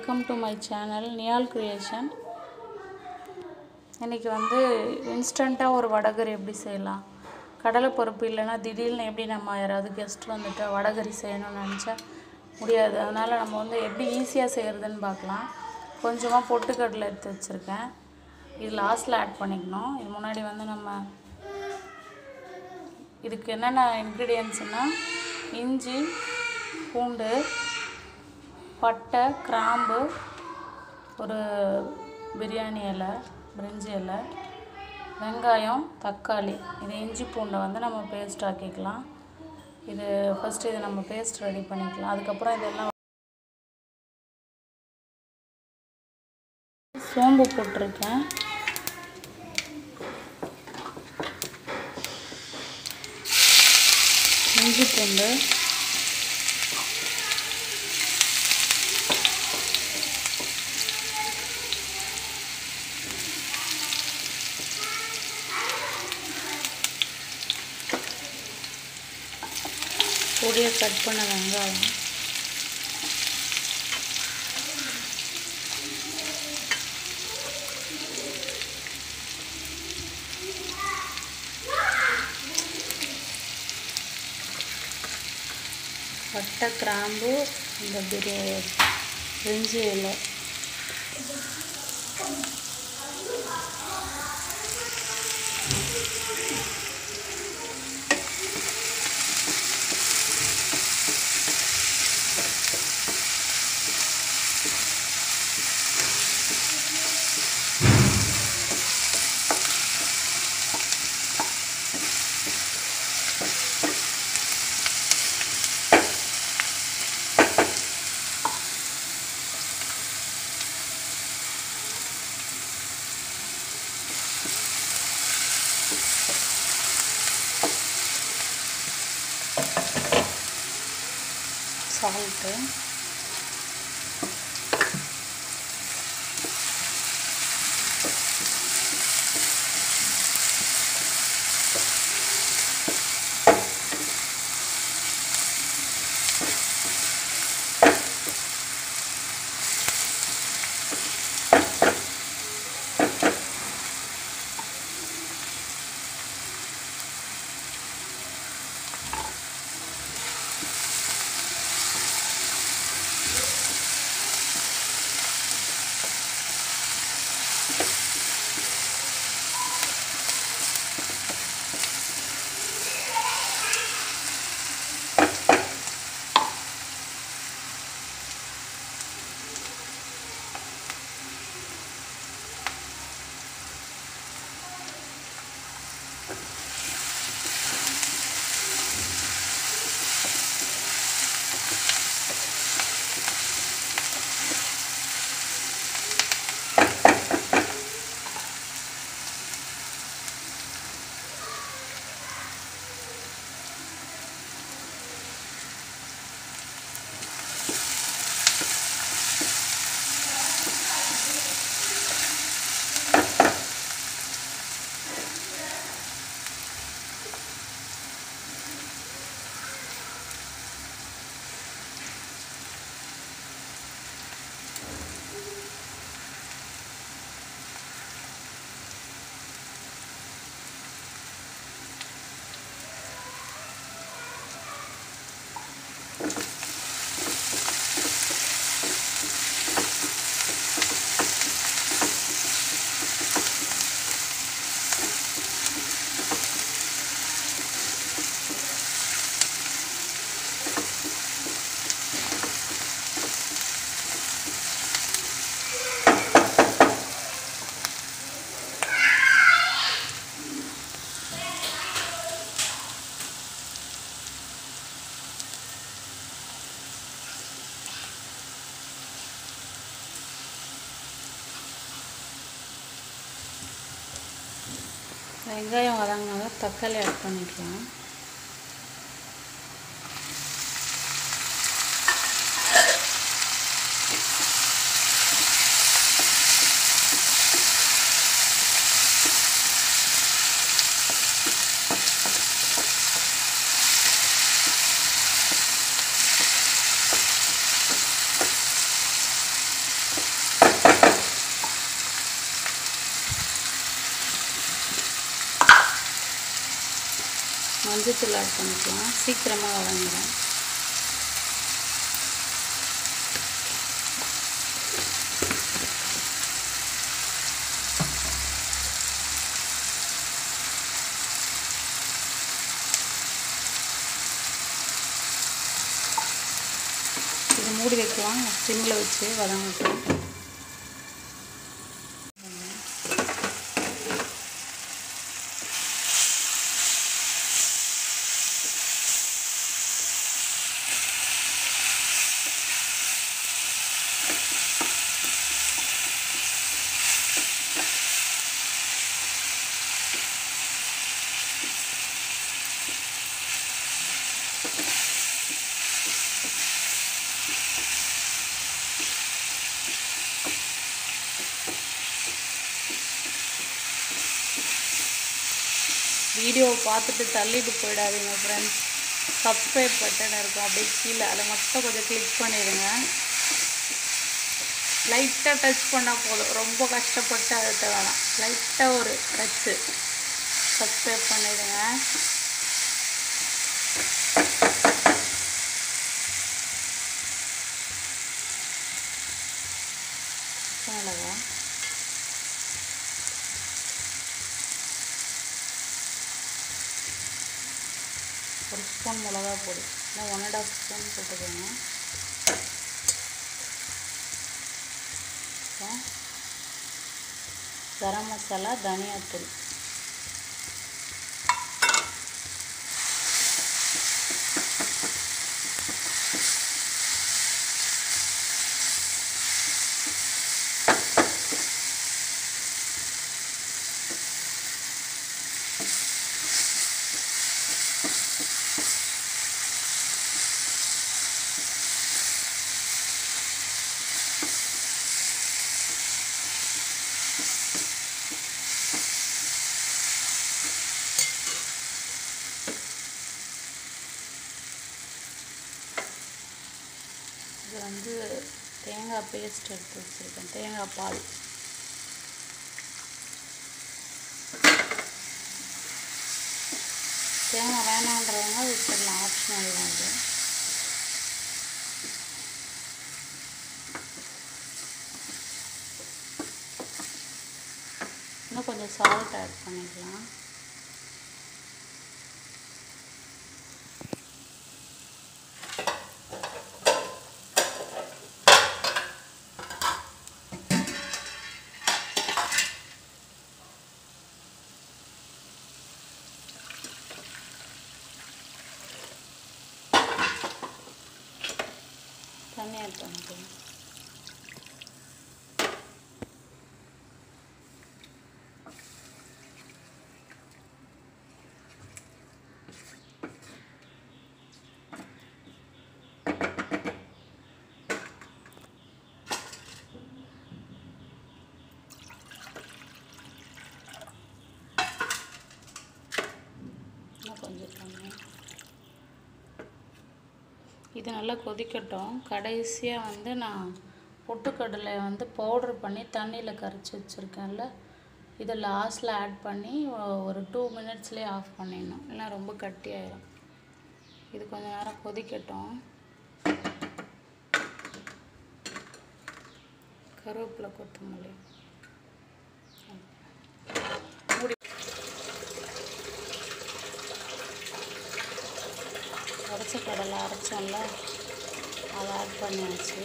welcome to my channel Niyal creation இன்றைக்கி வந்து இன்ஸ்டண்ட்டாக ஒரு வடகரி எப்படி செய்யலாம் கடலைப்பருப்பு இல்லைன்னா திடீர்னு எப்படி நம்ம யாராவது கெஸ்ட் வந்துட்டு வடகரி செய்யணும்னு நினச்சா முடியாது அதனால் நம்ம வந்து எப்படி ஈஸியாக செய்கிறதுன்னு பார்க்கலாம் கொஞ்சமாக பொட்டுக்கடலை எடுத்து வச்சுருக்கேன் இது லாஸ்ட்டில் ஆட் பண்ணிக்கணும் இது முன்னாடி வந்து நம்ம இதுக்கு என்னென்ன இன்க்ரீடியன்ட்ஸ்னால் இஞ்சி பூண்டு பட்டை கிராம்பு ஒரு பிரியாணி இலை பிரிஞ்சி இலை வெங்காயம் தக்காளி இது இஞ்சி பூண்டை வந்து நம்ம பேஸ்ட் ஆக்கிக்கலாம் இது ஃபஸ்ட்டு இது நம்ம பேஸ்ட் ரெடி பண்ணிக்கலாம் அதுக்கப்புறம் இதெல்லாம் சோம்பு போட்டிருக்கேன் இஞ்சி பூண்டு பொடியை கட் பண்ண வெங்காயம் பட்டை கிராம்பு இந்த பிரியாணி பிரிஞ்சி இலை சால்ட்டு வெங்காயம் வதங்கினால தக்காளி ஆட் பண்ணிக்கலாம் மஞ்சத்தூள் ஆட் பண்ணிக்கலாம் சீக்கிரமாக வதங்கிடும் இது மூடி வைக்கலாம் சிம்மில் வச்சு வதங்கட்டும் வீடியோவை பார்த்துட்டு தள்ளிட்டு போயிடாதீங்க ஃப்ரெண்ட்ஸ் சப்ஸ்கிரைப் பட்டன் இருக்கும் அப்படியே கீழே அதை மட்டும் கொஞ்சம் கிளிக் பண்ணிடுங்க லைட்டாக டச் பண்ணால் போதும் ரொம்ப கஷ்டப்பட்டு அழுத்த வேணாம் லைட்டாக ஒரு டச்சு சப்ஸ்கிரைப் பண்ணிடுங்க மிளகா ஒரு ஸ்பூன் மிளகா பொடி இல்லை ஒன் அண்ட் ஆஃப் ஸ்பூன் போட்டுக்கோங்க அப்புறம் கரம் மசாலா தனியாத்தூள் இது வந்து தேங்காய் பேஸ்ட் எடுத்து வச்சுருக்கேன் தேங்காய் பால் தேங்காய் வேணான்றவங்க விட்டுடலாம் ஆப்ஷனல் தான் இது இன்னும் கொஞ்சம் சால்ட் ஆட் பண்ணிக்கலாம் தண்ணி ஆட் பண்ணிக்கலாம் இன்னும் கொஞ்சம் தண்ணி இது நல்லா கொதிக்கட்டும் கடைசியாக வந்து நான் பொட்டுக்கடலை வந்து பவுடர் பண்ணி தண்ணியில் கரைச்சி வச்சுருக்கேன்ல இதை லாஸ்ட்டில் ஆட் பண்ணி ஒ- ஒரு டூ மினிட்ஸ்லேயே ஆஃப் பண்ணிடணும் இல்லை ரொம்ப கட்டியாயிரும் இது கொஞ்ச நேரம் கொதிக்கட்டும் கருவேப்பிலை கொத்தமல்லி மூடி உடச்ச கடலை அரைச்சோம்ல அதை ஆட் பண்ணியாச்சு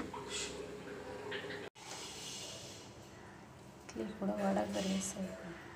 இட்லி கூட வடை கறி சேர்க்கணும்